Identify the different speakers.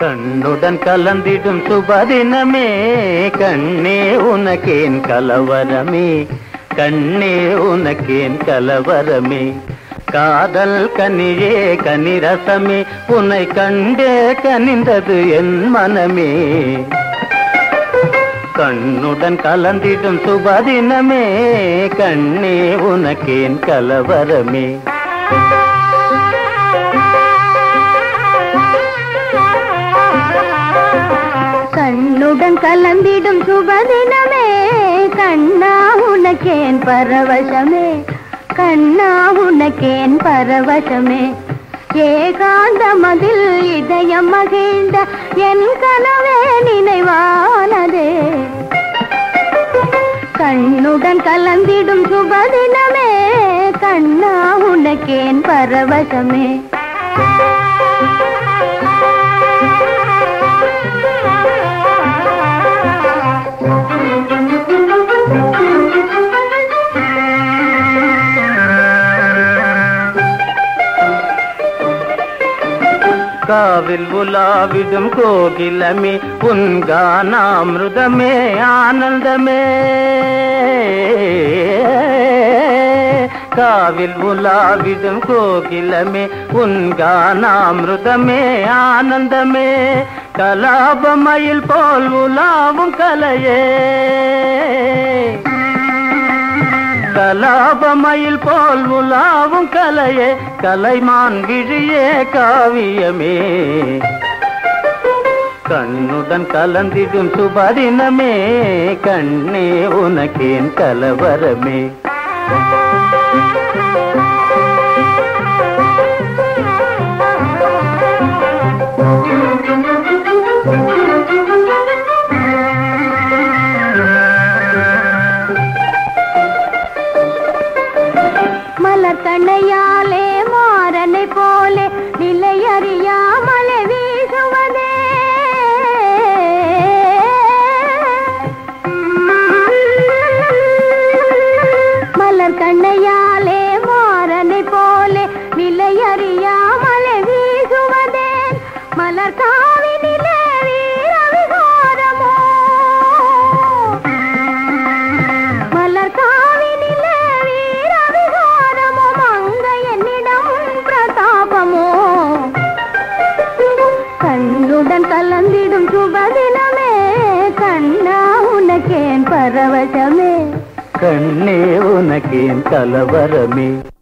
Speaker 1: கண்ணுடன் கலந்திடும் சுபதினமே கண்ணே உனக்கேன் கலவரமே கண்ணே உனக்கேன் கலவரமே காதல் கனியே கனிரசமே உன்னை கண்டே கனிந்தது என் மனமே கண்ணுடன் கலந்திடும் சுபதினமே கண்ணே உனக்கேன் கலவரமே
Speaker 2: கண்ணுடன் கலந்திடும் சுபதினமே கண்ணா உனக்கேன் பரவசமே கண்ணா உனக்கேன் பரவசமே ஏகாந்த மதில் இதயம் மகிழ்ந்த என் கனவே நினைவானதே கண்ணுடன் கலந்திடும் சுபதினமே கண்ணா உனக்கேன் பரவசமே
Speaker 1: காவில் உலாவிடும் கோகிலமே உன் கானாமிருதமே ஆனந்தமே காவில் உலாவிடும் கோகிலமே உன் கானாமிருதமே ஆனந்தமே கலாபமயில் போல் உலாவும் கலையே கலாபமயில் போல் உலாவும் கலையே கலைமான் விழியே காவியமே கண்ணுடன் கலந்திடும் சுபதினமே கண்ணே உனக்கேன் கலவரமே
Speaker 2: மலர் கண்ணையாலே மாறனை போலே நிலையறியாமலே வீசுவதே மலர் கண்ணையாலே மாறனை போலே நிலையறியாமலே வீசுவதே மலர் காவினிலே வீர விகாரமோ மலர் காவினிலே வீர விகாரமோ மங்க என்னிடம் பிரதாபமோ கண்ணுடன் கலந்திடும் சுபதினமே கண்ணா உனக்கேன் பரவசமே
Speaker 1: கண்ணே உனக்கேன் கலவரமே